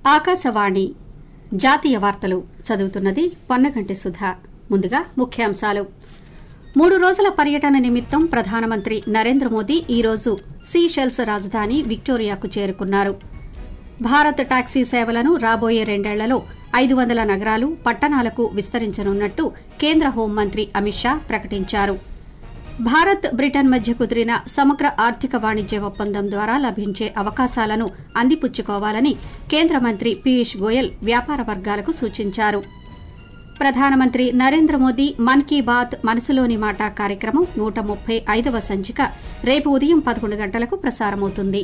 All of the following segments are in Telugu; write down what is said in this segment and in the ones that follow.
ఆకాశవాణి జాతీయ వార్తలు చదువుతున్నది పొన్నగంటి సుధా ముందుగా ముఖ్యాంశాలు మూడు రోజుల పర్యటన నిమిత్తం ప్రధానమంత్రి నరేంద్ర మోదీ ఈ రోజు సీషెల్స్ రాజధాని విక్టోరియాకు చేరుకున్నారు భారత్ టాక్సీ సేవలను రాబోయే రెండేళ్లలో ఐదు వందల నగరాలు పట్టణాలకు విస్తరించనున్నట్టు కేంద్ర హోంమంత్రి అమిత్ షా ప్రకటించారు భారత్ బ్రిటన్ మధ్య కుదిరిన సమగ్ర ఆర్థిక వాణిజ్య ఒప్పందం ద్వారా లభించే అవకాశాలను అందిపుచ్చుకోవాలని కేంద్ర మంత్రి పీయూష్ గోయల్ వ్యాపార వర్గాలకు సూచించారు ప్రధానమంత్రి నరేంద్ర మోదీ మన్ కీ బాత్ మనసులోని మాట కార్యక్రమం నూట ముప్పై ఐదవ సంచిక రేపు ఉదయం పదకొండు గంటలకు ప్రసారమవుతుంది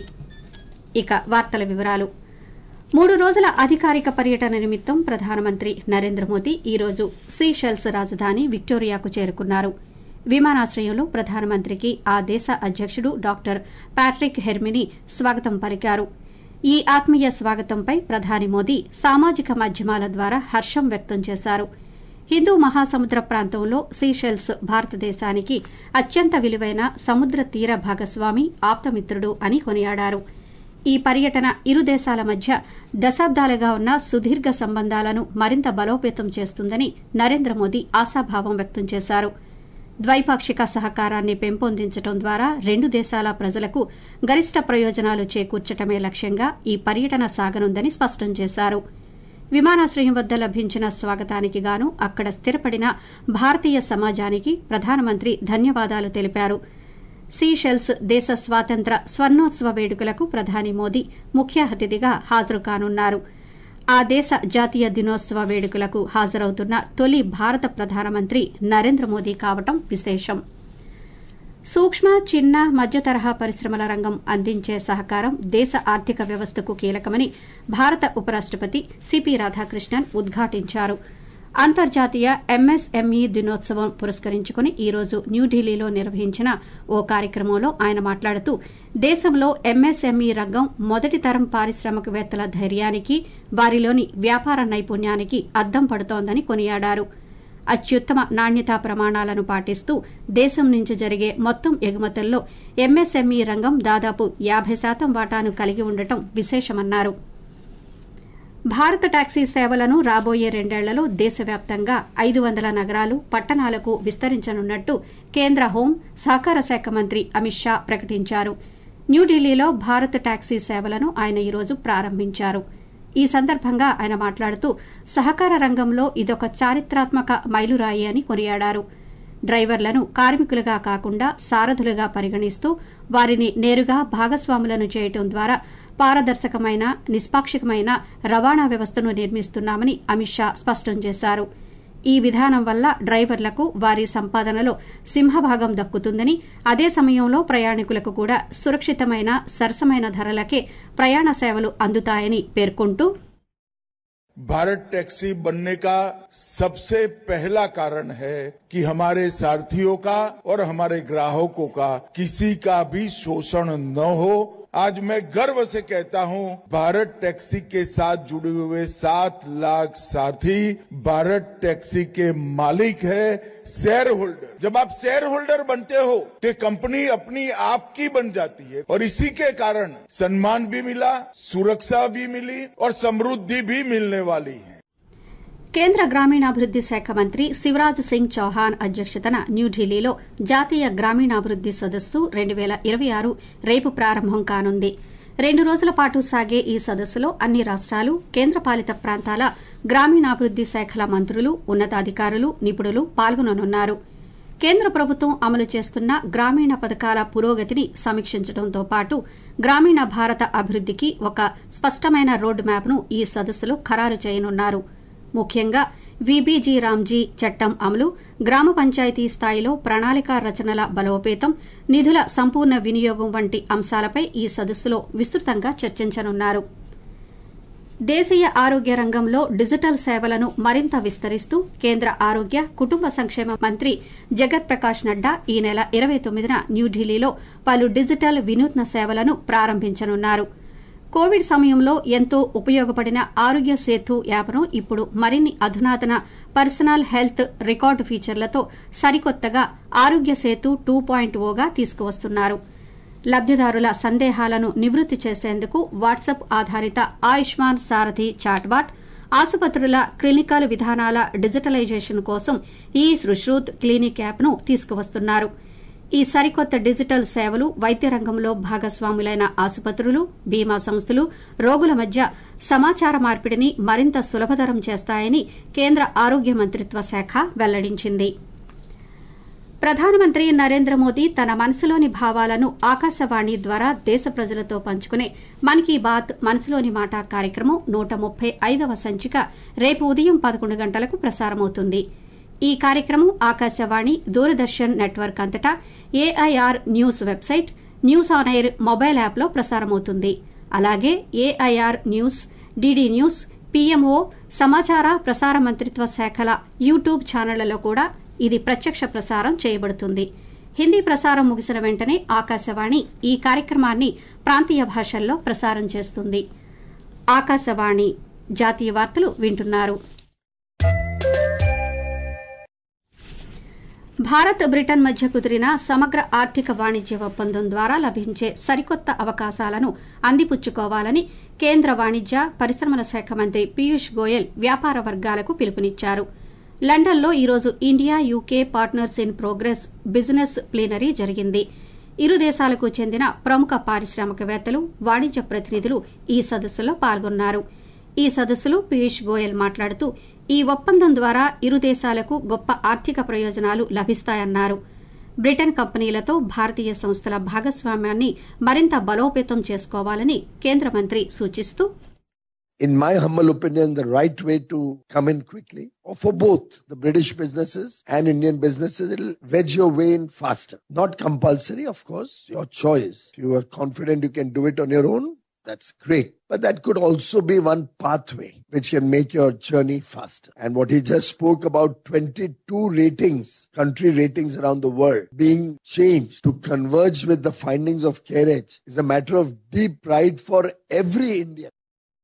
ఇక వార్తల వివరాలు మూడు రోజుల అధికారిక పర్యటన నిమిత్తం ప్రధానమంత్రి నరేంద్ర మోదీ ఈ రోజు సీషెల్స్ రాజధాని విక్టోరియాకు చేరుకున్నారు విమానాశ్రయంలో ప్రధానమంత్రికి ఆ దేశ అధ్యకుడు డాక్టర్ ప్యాట్రిక్ హెర్మిని స్వాగతం పలికారు ఈ ఆత్మీయ స్వాగతంపై ప్రధాని మోదీ సామాజిక మాధ్యమాల ద్వారా హర్షం వ్యక్తం చేశారు హిందూ మహాసముద్ర ప్రాంతంలో సీషెల్స్ భారతదేశానికి అత్యంత విలువైన సముద్ర తీర భాగస్వామి ఆప్తమిత్రుడు అని కొనియాడారు ఈ పర్యటన ఇరు దేశాల మధ్య దశాబ్దాలుగా ఉన్న సుదీర్ఘ సంబంధాలను మరింత బలోపేతం చేస్తుందని నరేంద్ర మోదీ ఆశాభావం వ్యక్తం చేశారు ద్వైపాక్షిక సహకారాన్ని పెంపొందించడం ద్వారా రెండు దేశాల ప్రజలకు గరిష్ట ప్రయోజనాలు చేకూర్చటమే లక్ష్యంగా ఈ పర్యటన సాగనుందని స్పష్టం చేశారు విమానాశ్రయం వద్ద లభించిన స్వాగతానికి గాను అక్కడ స్థిరపడిన భారతీయ సమాజానికి ప్రధానమంత్రి ధన్యవాదాలు తెలిపారు సీషెల్స్ దేశ స్వాతంత్ర స్వర్ణోత్సవ వేడుకలకు ప్రధాని మోదీ ముఖ్య అతిథిగా హాజరు కానున్నారు ఆ దేశ జాతీయ దినోత్సవ వేడుకలకు హాజరవుతున్న తొలి భారత ప్రధానమంత్రి నరేంద్ర మోదీ కావటం విశేషం సూక్ష్మ చిన్న మధ్య తరహా పరిశ్రమల రంగం అందించే సహకారం దేశ ఆర్థిక వ్యవస్థకు కీలకమని భారత ఉపరాష్టపతి సిపి రాధాకృష్ణన్ ఉద్ఘాటించారు అంతర్జాతీయ ఎంఎస్ఎంఈ దినోత్సవం పురస్కరించుకుని ఈ రోజు న్యూఢిల్లీలో నిర్వహించిన ఓ కార్యక్రమంలో ఆయన మాట్లాడుతూ దేశంలో ఎంఎస్ఎంఈ రంగం మొదటి తరం పారిశ్రామికవేత్తల ధైర్యానికి వారిలోని వ్యాపార నైపుణ్యానికి అద్దం పడుతోందని కొనియాడారు అత్యుత్తమ నాణ్యతా ప్రమాణాలను పాటిస్తూ దేశం నుంచి జరిగే మొత్తం ఎగుమతుల్లో ఎంఎస్ఎంఈ రంగం దాదాపు యాబై శాతం వాటాను కలిగి ఉండటం విశేషమన్నారు భారత టాక్సీ సేవలను రాబోయే రెండేళ్లలో దేశవ్యాప్తంగా ఐదు వందల నగరాలు పట్టణాలకు విస్తరించనున్నట్టు కేంద్ర హోం సహకార శాఖ మంత్రి అమిత్ షా ప్రకటించారు న్యూఢిల్లీలో భారత్ టాక్సీ సేవలను ఆయన ఈరోజు ప్రారంభించారు ఈ సందర్భంగా ఆయన మాట్లాడుతూ సహకార రంగంలో ఇదొక చారిత్రాత్మక మైలురాయి అని కొనియాడారు డ్రైవర్లను కార్మికులుగా కాకుండా సారథులుగా పరిగణిస్తూ వారిని నేరుగా భాగస్వాములను చేయటం ద్వారా పారదర్శకమైన నిష్పాక్షికమైన రవాణా వ్యవస్థను నిర్మిస్తున్నామని అమిత్ షా స్పష్టం చేశారు ఈ విధానం వల్ల డ్రైవర్లకు వారి సంపాదనలో సింహభాగం దక్కుతుందని అదే సమయంలో ప్రయాణికులకు కూడా సురక్షితమైన సరసమైన ధరలకే ప్రయాణ సేవలు అందుతాయని పేర్కొంటూ भारत टैक्सी बनने का सबसे पहला कारण है कि हमारे सारथियों का और हमारे ग्राहकों का किसी का भी शोषण न हो आज मैं गर्व से कहता हूं भारत टैक्सी के साथ जुड़े हुए सात लाख साथी भारत टैक्सी के मालिक है शेयर होल्डर जब आप शेयर होल्डर बनते हो तो कंपनी अपनी आपकी बन जाती है और इसी के कारण सम्मान भी मिला सुरक्षा भी मिली और समृद्धि भी मिलने वाली है కేంద్ర గ్రామీణాభివృద్ది శాఖ మంత్రి శివరాజ్ సింగ్ చౌహాన్ అధ్యక్షతన న్యూఢిల్లీలో జాతీయ గ్రామీణాభివృద్ది సదస్సు రెండు పేల ఇరవై ఆరు రేపు ప్రారంభం కానుంది రెండు రోజుల పాటు సాగే ఈ సదస్సులో అన్ని రాష్టాలు కేంద్రపాలిత ప్రాంతాల గ్రామీణాభివృద్ది శాఖల మంత్రులు ఉన్నతాధికారులు నిపుణులు పాల్గొననున్నారు కేంద్ర ప్రభుత్వం అమలు చేస్తున్న గ్రామీణ పథకాల పురోగతిని సమీక్షించడంతో పాటు గ్రామీణ భారత అభివృద్దికి ఒక స్పష్టమైన రోడ్ మ్యాప్ను ఈ సదస్సులో ఖరారు చేయనున్నారు ముఖ్యంగా వీబీజీ రామ్జీ చట్టం అమలు గ్రామ పంచాయతీ స్థాయిలో ప్రణాళికా రచనల బలోపేతం నిధుల సంపూర్ణ వినియోగం వంటి అంశాలపై ఈ సదస్సులో విస్తృతంగా చర్చించనున్నారు దేశీయ ఆరోగ్య రంగంలో డిజిటల్ సేవలను మరింత విస్తరిస్తూ కేంద్ర ఆరోగ్య కుటుంబ సంక్షేమ మంత్రి జగత్ ప్రకాష్ నడ్డా ఈ నెల ఇరవై తొమ్మిదిన న్యూఢిల్లీలో పలు డిజిటల్ వినూత్న సేవలను ప్రారంభించనున్నారు కోవిడ్ సమయంలో ఎంతో ఉపయోగపడిన ఆరోగ్య సేతు యాప్ను ఇప్పుడు మరిన్ని అధునాతన పర్సనల్ హెల్త్ రికార్డు ఫీచర్లతో సరికొత్తగా ఆరోగ్య సేతు టూ పాయింట్ ఓగా తీసుకువస్తున్నారు లబ్దిదారుల సందేహాలను నివృత్తి చేసేందుకు వాట్సాప్ ఆధారిత ఆయుష్మాన్ సారథి చాట్బాట్ ఆసుపత్రుల క్లినికల్ విధానాల డిజిటలైజేషన్ కోసం ఈ సుశ్రూత్ క్లినిక్ యాప్ను తీసుకువస్తున్నారు ఈ సరికొత్త డిజిటల్ సేవలు వైద్య రంగంలో భాగస్వాములైన ఆసుపత్రులు బీమా సంస్థలు రోగుల మధ్య సమాచార మార్పిడిని మరింత సులభతరం చేస్తాయని కేంద్ర ఆరోగ్య మంత్రిత్వ శాఖ వెల్లడించింది ప్రధానమంత్రి నరేంద్ర మోదీ తన మనసులోని భావాలను ఆకాశవాణి ద్వారా దేశ ప్రజలతో పంచుకునే మన్ కీ బాత్ మనసులోని మాట కార్యక్రమం నూట ముప్పై ఐదవ సంచిక రేపు ఉదయం పదకొండు గంటలకు ప్రసారమవుతుంది ఈ కార్యక్రమం ఆకాశవాణి దూరదర్శన్ నెట్వర్క్ అంతటా AIR news website news on air mobile యాప్లో ప్రసారమవుతుంది అలాగే AIR news DD news PMO సమాచార ప్రసార మంత్రిత్వ శాఖల యూట్యూబ్ ఛానళ్లలో కూడా ఇది ప్రత్యక్ష ప్రసారం చేయబడుతుంది హిందీ ప్రసారం ముగిసిన వెంటనే ఆకాశవాణి ఈ కార్యక్రమాన్ని ప్రాంతీయ భాషల్లో ప్రసారం చేస్తుంది ఆకాశవాణి జాతీయ వార్తలు వింటున్నారు భారత్ బ్రిటన్ మధ్య కుదిరిన సమగ్ర ఆర్థిక వాణిజ్య ఒప్పందం ద్వారా లభించే సరికొత్త అవకాశాలను అందిపుచ్చుకోవాలని కేంద్ర వాణిజ్య పరిశ్రమల శాఖ మంత్రి పీయూష్ గోయల్ వ్యాపార వర్గాలకు పిలుపునిచ్చారు లండన్లో ఈరోజు India UK partners in progress business plenary జరిగింది ఇరు దేశాలకు చెందిన ప్రముఖ పారిశ్రామికవేత్తలు వాణిజ్య ప్రతినిధులు ఈ సదస్సులో పాల్గొన్నారు ఈ సదస్సులో పీయూష్ గోయల్ మాట్లాడుతూ ఈ ఒప్పందం ద్వారా ఇరు దేశాలకు గొప్ప ఆర్థిక ప్రయోజనాలు లభిస్తాయన్నారు బ్రిటన్ కంపెనీలతో భారతీయ సంస్థల భాగస్వామ్యాన్ని మరింత బలోపేతం చేసుకోవాలని కేంద్ర మంత్రి సూచిస్తూ in my humble opinion, the right way to come in quickly, or for both the British businesses and Indian businesses, it'll wedge your way in faster. Not compulsory, of course, your choice. If you are confident you can do it on your own, that's great. But that could also be one pathway which can make your journey faster. And what he just spoke about 22 ratings, country ratings around the world being changed to converge with the findings of CAREG is a matter of deep pride for every Indian.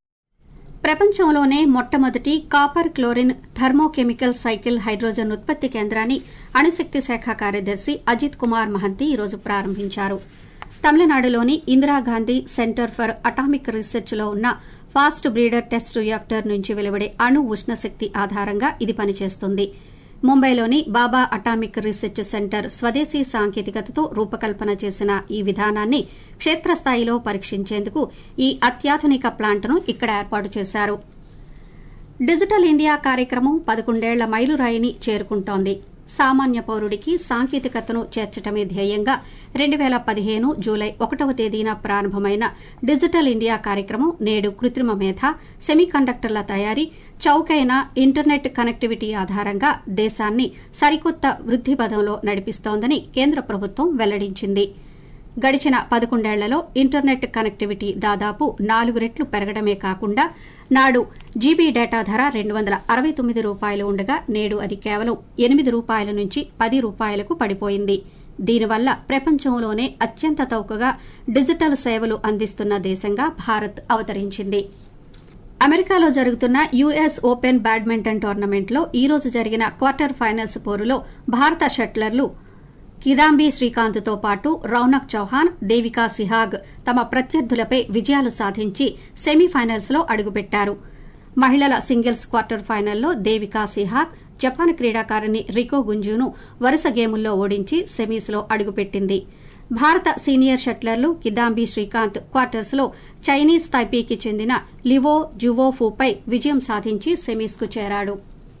ప్రపంచంలోనే మొట్టమొదటి copper chlorine thermochemical cycle hydrogen ఉత్పత్తి కేంద్రాన్ని అణుశక్తి శాఖ కార్యదర్శి అజిత్ కుమార్ మహంతి ఈరోజు ప్రారంభించారు తమిళనాడులోని ఇందిరాగాంధీ సెంటర్ ఫర్ అటామిక్ రీసెర్చ్లో ఉన్న ఫాస్ట్ బ్రీడర్ టెస్ట్ రియాక్టర్ నుంచి వెలువడే అణు ఉష్ణశక్తి ఆధారంగా ఇది పనిచేస్తుంది ముంబైలోని బాబా అటామిక్ రీసెర్చ్ సెంటర్ స్వదేశీ సాంకేతికతతో రూపకల్పన చేసిన ఈ విధానాన్ని క్షేత్రస్థాయిలో పరీక్షించేందుకు ఈ అత్యాధునిక ప్లాంట్ను ఇక్కడ ఏర్పాటు చేశారు డిజిటల్ ఇండియా కార్యక్రమం పదకొండేళ్ల మైలురాయిని చేరుకుంటోంది సామాన్య పౌరుడికి సాంకేతికతను చేర్చటమే ధ్యేయంగా రెండు పేల పదిహేను జూలై ఒకటవ తేదీన ప్రారంభమైన డిజిటల్ ఇండియా కార్యక్రమం నేడు కృత్రిమ మేధ సెమీకండక్టర్ల తయారీ చౌకైన ఇంటర్నెట్ కనెక్టివిటీ ఆధారంగా దేశాన్ని సరికొత్త వృద్ది పదంలో నడిపిస్తోందని కేంద్ర ప్రభుత్వం వెల్లడించింది గడిచిన పదకొండేళ్లలో ఇంటర్నెట్ కనెక్టివిటీ దాదాపు నాలుగు రెట్లు పెరగడమే కాకుండా నాడు జీబీ డేటా ధర రెండు వందల అరవై తొమ్మిది రూపాయలు ఉండగా నేడు అది కేవలం ఎనిమిది రూపాయల నుంచి పది రూపాయలకు పడిపోయింది దీనివల్ల ప్రపంచంలోనే అత్యంత చౌకగా డిజిటల్ సేవలు అందిస్తున్న దేశంగా భారత్ అవతరించింది అమెరికాలో జరుగుతున్న యుఎస్ ఓపెన్ బ్యాడ్మింటన్ టోర్నమెంట్లో ఈ రోజు జరిగిన క్వార్టర్ ఫైనల్స్ పోరులో భారత షట్లర్లు కిదాంబి శ్రీకాంత్తో పాటు రౌనక్ చౌహాన్ దేవికా సిహాగ్ తమ ప్రత్యర్థులపై విజయాలు సాధించి సెమీఫైనల్స్లో అడుగుపెట్టారు మహిళల సింగిల్స్ క్వార్టర్ ఫైనల్లో దేవికా సిహాగ్ జపాన్ క్రీడాకారిణి రికో గుంజును వరుస గేముల్లో ఓడించి సెమీస్లో అడుగుపెట్టింది భారత సీనియర్ షట్లర్లు కిదాంబి శ్రీకాంత్ క్వార్టర్స్లో చైనీస్ తైపీకి చెందిన లివో జువోఫూపై విజయం సాధించి సెమీస్కు చేరాడు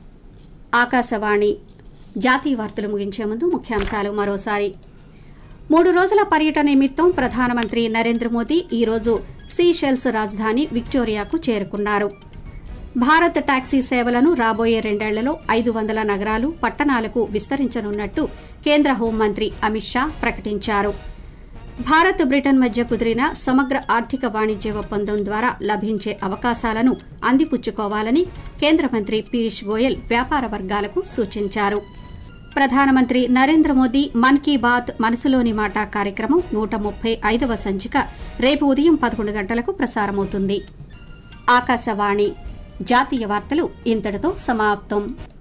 ఆకాశవాణి జాతీయ వార్తలు ముగించే ముందు ముఖ్యాంశాలు మరోసారి మూడు రోజుల పర్యటన నిమిత్తం ప్రధానమంత్రి నరేంద్ర మోదీ ఈరోజు సీషెల్స్ రాజధాని విక్టోరియాకు చేరుకున్నారు భారత్ టాక్సీ సేవలను రాబోయే రెండేళ్లలో ఐదు వందల నగరాలు పట్టణాలకు విస్తరించనున్నట్టు కేంద్ర హోంమంత్రి అమిత్ షా ప్రకటించారు భారత్ బ్రిటన్ మధ్య కుదిరిన సమగ్ర ఆర్థిక వాణిజ్య ఒప్పందం ద్వారా లభించే అవకాశాలను అందిపుచ్చుకోవాలని కేంద్ర మంత్రి పీయూష్ గోయల్ వ్యాపార వర్గాలకు సూచించారు ప్రధానమంత్రి నరేంద్ర మోదీ మన్ కీ బాత్ మనసులోని మాట కార్యక్రమం నూట ముప్పై ఐదవ సంచిక రేపు ఉదయం పదకొండు గంటలకు ప్రసారమవుతుంది ఆకాశవాణి జాతీయ వార్తలు ఇంతటితో సమాప్తం